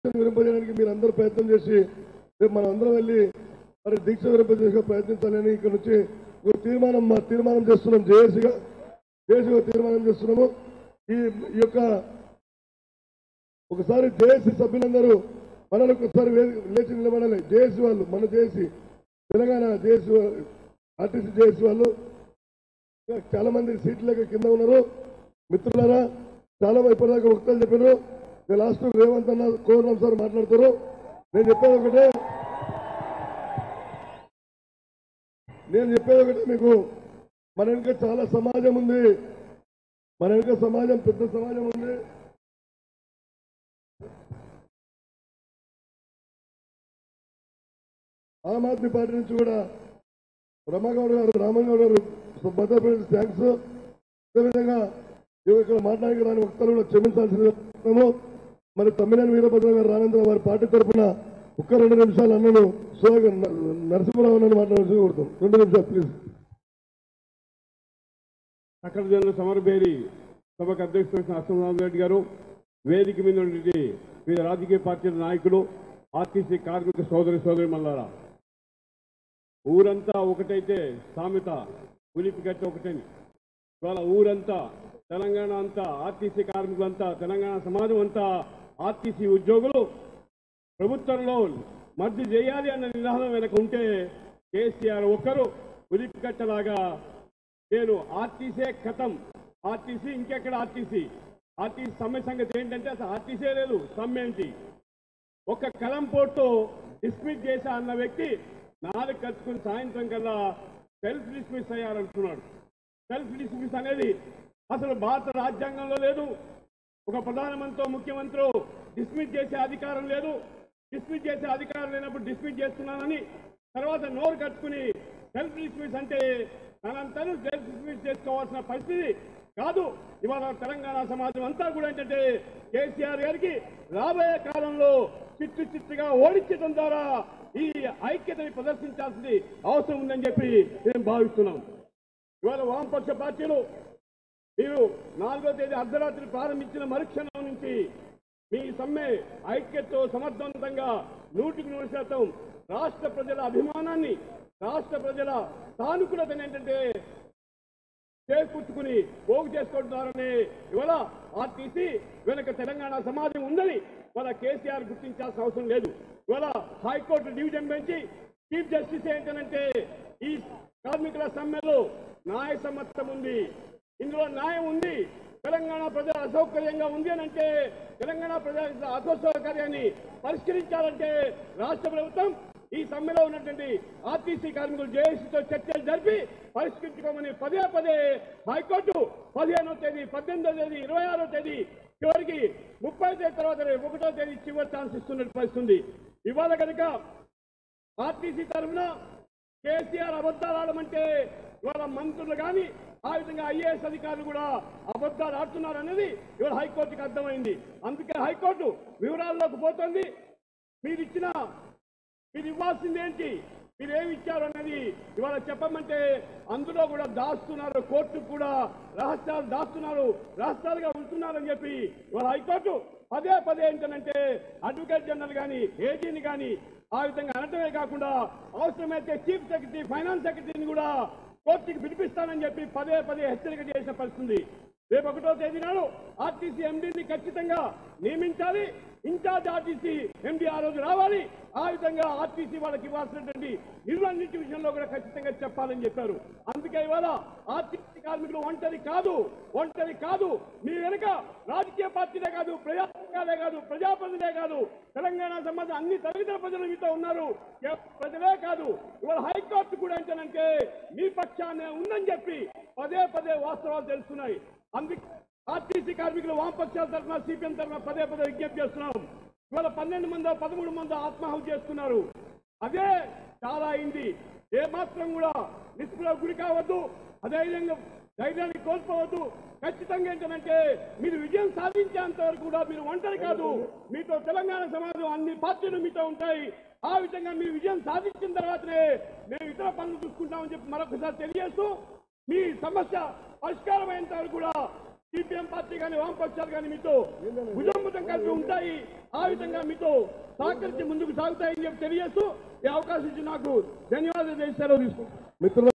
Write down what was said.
విరింపజేయడానికి మీరు అందరూ ప్రయత్నం చేసి రేపు మనం అందరం వెళ్ళి మరి దీక్ష విరింపజేసే ప్రయత్నించాలని ఇక్కడ నుంచి ఒక తీర్మానం మా తీర్మానం చేస్తున్నాం జేఏసీగా జేఏసీగా తీర్మానం చేస్తున్నాము ఈ ఈ యొక్క ఒకసారి జేఏసీ సభ్యులందరూ మనల్ని ఒకసారి వే- లేచి నిలబడాలి జేఏసీ వాళ్ళు మన JAC Telangana JAC RTC JAC వాళ్ళు ఇంకా చాలా మంది సీట్ల లెక్క కింద ఉన్నారు మిత్రులారా చాలా మంది ఇప్పటిదాకా వక్తలు చెప్పారు నేను లాస్ట్ రేవంత్ అన్న కోరున్నాం సార్ మాట్లాడతారు నేను చెప్పేది ఒకటే నేను చెప్పేది ఒకటే మీకు మన వెనుక చాలా సమాజం ఉంది మన వెనుక సమాజం పెద్ద సమాజం ఉంది ఆమ్ ఆద్మీ పార్టీ నుంచి కూడా రమాగౌడ్ గారు రామగౌడ్ గారు మధ్యప్రదేశ్ థ్యాంక్స్ అదేవిధంగా ఇవి ఇక్కడ మాట్లాడిన రాని వక్తలు కూడా క్షమించాల్సిన మరి తమ్మినేని వీరభద్ర గారు రానంద్ర వారి పార్టీ తరఫున ఒక్క రెండు నిమిషాలు అన్నను సోగ నరసింహరావు అన్నను మాట్లాడాల్సి కోరుతాం రెండు నిమిషాలు ప్లీజ్ సకల జనుల సమరభేరి సభకు అధ్యక్షుడు వహించిన అశ్వనాథ్ రెడ్డి గారు వేదిక మీద ఉన్నటువంటి వివిధ రాజకీయ పార్టీల నాయకులు ఆర్టీసీ కార్మిక సోదరి సోదరి మల్లారా ఊరంతా ఒకటైతే సామెత ఉలిపి గట్టి ఒకటని ఇవాళ ఊరంతా తెలంగాణ అంతా ఆర్టీసీ కార్మికులంతా తెలంగాణ సమాజం అంతా ఆర్టీసీ ఉద్యోగులు ప్రభుత్వంలో మర్జీ చేయాలి అన్న నినాదం వెనక ఉంటే కేసీఆర్ ఒక్కరు ఉలిపి కట్టలాగా నేను ఆర్టీసీ కథం ఆర్టీసీ ఇంకెక్కడ ఆర్టీసీ ఆర్టీసీ సమ్మె సంగతి ఏంటంటే అసలు ఆర్టీసీ లేదు సమ్మె ఏంటి ఒక కలం పోర్టు డిస్మిస్ చేశా అన్న వ్యక్తి నాలుగు కట్టుకుని సాయంత్రం కల్లా సెల్ఫ్ డిస్మిస్ అయ్యారంటున్నాడు సెల్ఫ్ డిస్మిస్ అనేది అసలు భారత రాజ్యాంగంలో లేదు ఒక ప్రధానమంత్రి ముఖ్యమంత్రి డిస్మిస్ చేసే అధికారం లేదు డిస్మిస్ చేసే అధికారం లేనప్పుడు డిస్మిస్ చేస్తున్నానని తర్వాత నోరు కట్టుకుని సెల్ఫ్ డిస్మిస్ అంటే తనంతను సెల్ఫ్ డిస్మిస్ చేసుకోవాల్సిన పరిస్థితి కాదు ఇవాళ తెలంగాణ సమాజం అంతా కూడా ఏంటంటే కేసీఆర్ గారికి రాబోయే కాలంలో చిట్టు చిట్టుగా ఓడించడం ద్వారా ఈ ఐక్యతని ప్రదర్శించాల్సింది అవసరం ఉందని చెప్పి మేము భావిస్తున్నాం ఇవాళ వామపక్ష పార్టీలు మీరు నాలుగో తేదీ అర్ధరాత్రి ప్రారంభించిన మరుక్షణం నుంచి మీ సమ్మె ఐక్యతతో సమర్థవంతంగా నూటికి నూరు శాతం రాష్ట్ర ప్రజల అభిమానాన్ని రాష్ట్ర ప్రజల సానుకూలతని ఏంటంటే చేకూర్చుకుని పోగు చేసుకుంటున్నారని ఇవాళ ఆర్టీసీ వెనక తెలంగాణ సమాజం ఉందని ఇవాళ కేసీఆర్ గుర్తించాల్సిన అవసరం లేదు ఇవాళ high court division bench chief justice ఏంటంటే ఈ కార్మికుల సమ్మెలో న్యాయ సమ్మతం ఉంది ఇందులో న్యాయం ఉంది తెలంగాణ ప్రజల అసౌకర్యంగా ఉంది అని అంటే తెలంగాణ ప్రజల అసౌకర్యాన్ని పరిష్కరించాలంటే రాష్ట్ర ప్రభుత్వం ఈ సమ్మెలో ఉన్నటువంటి ఆర్టీసీ కార్మికులు జేఏసీతో చర్చలు జరిపి పరిష్కరించుకోమని పదే పదే హైకోర్టు పదిహేనో తేదీ పద్దెనిమిదో తేదీ ఇరవై ఆరో తేదీ చివరికి ముప్పై తేదీ తర్వాత రేపు ఒకటో తేదీ చివరి ఛాన్స్ ఇస్తున్నట్టు పరిస్థితుంది ఇవాళ కనుక ఆర్టీసీ తరఫున కేసీఆర్ అబద్ధాలు ఆడమంటే ఇవాళ మంత్రులు కానీ ఆ విధంగా ఐఏఎస్ అధికారులు కూడా అబద్ధాలు ఆడుతున్నారు అనేది ఇవాళ హైకోర్టుకి అర్థమైంది అందుకే హైకోర్టు వివరాల్లోకి పోతుంది మీరు ఇచ్చిన మీరు ఇవ్వాల్సింది ఏంటి మీరు ఏమి ఇచ్చారు అన్నది ఇవాళ చెప్పమంటే అందులో కూడా దాస్తున్నారు కోర్టు కూడా రహస్యాలు దాస్తున్నారు రహస్యాలుగా ఉంటున్నారని చెప్పి ఇవాళ హైకోర్టు పదే పదే ఏంటంటే అడ్వకేట్ జనరల్ కానీ ఏజీని కానీ ఆ విధంగా అనటమే కాకుండా అవసరమైతే చీఫ్ సెక్రటరీ ఫైనాన్స్ సెక్రటరీని కూడా కోర్టుకి పిలిపిస్తానని చెప్పి పదే పదే హెచ్చరిక చేసిన పరిస్థితుంది రేపు ఒకటో తేదీ నాడు ఆర్టీసీ ఎండీని ఖచ్చితంగా నియమించాలి ఇన్ఛార్జ్ ఆర్టీసీ ఎండీ ఆ రోజు రావాలి ఆ విధంగా ఆర్టీసీ వాళ్ళకి ఇవ్వాల్సినటువంటి నిర్వహణ విషయంలో కూడా ఖచ్చితంగా చెప్పాలని చెప్పారు అందుకే ఇవాళ ఆర్టీసీ కార్మికులు ఒంటరి కాదు ఒంటరి కాదు మీ వెనుక రాజకీయ పార్టీలే కాదు ప్రజా సంఘాలే కాదు ప్రజాప్రతినిధులే కాదు తెలంగాణ సంబంధం అన్ని తరగతుల ప్రజలు మీతో ఉన్నారు కేవలం ప్రజలే కాదు ఇవాళ హైకోర్టు కూడా ఏంటంటే మీ పక్షానే ఉందని చెప్పి పదే పదే వాస్తవాలు తెలుస్తున్నాయి అందుకే ఆర్టీసీ కార్మికులు వామపక్షాల తరఫున సిపిఎం తరఫున పదే పదే విజ్ఞప్తి చేస్తున్నాం ఇవాళ పన్నెండు మందో పదమూడు మందో ఆత్మాహుతి చేస్తున్నారు అదే చాలా అయింది ఏ మాత్రం కూడా నిస్పృహ గురి కావద్దు అదేవిధంగా ధైర్యాన్ని కోల్పోవద్దు ఖచ్చితంగా ఏంటంటే మీరు విజయం సాధించేంత వరకు కూడా మీరు ఒంటరి కాదు మీతో తెలంగాణ సమాజం అన్ని పార్టీలు మీతో ఉంటాయి ఆ విధంగా మీరు విజయం సాధించిన తర్వాతనే మేము ఇతర పనులు చూసుకుంటామని చెప్పి మరొకసారి తెలియజేస్తూ మీ సమస్య పరిష్కారం అయ్యేంత వరకు కూడా సిపిఎం పార్టీ కానీ వామపక్షాలు కానీ మీతో భుజం ప్రభుత్వం కలిపి ఉంటాయి ఆ విధంగా మీతో సహకరించి ముందుకు సాగుతాయని చెప్పి తెలియజేస్తూ ఈ అవకాశం ఇచ్చి నాకు ధన్యవాదాలు చేసి సెలవు తీసుకుంటాను మిత్రుల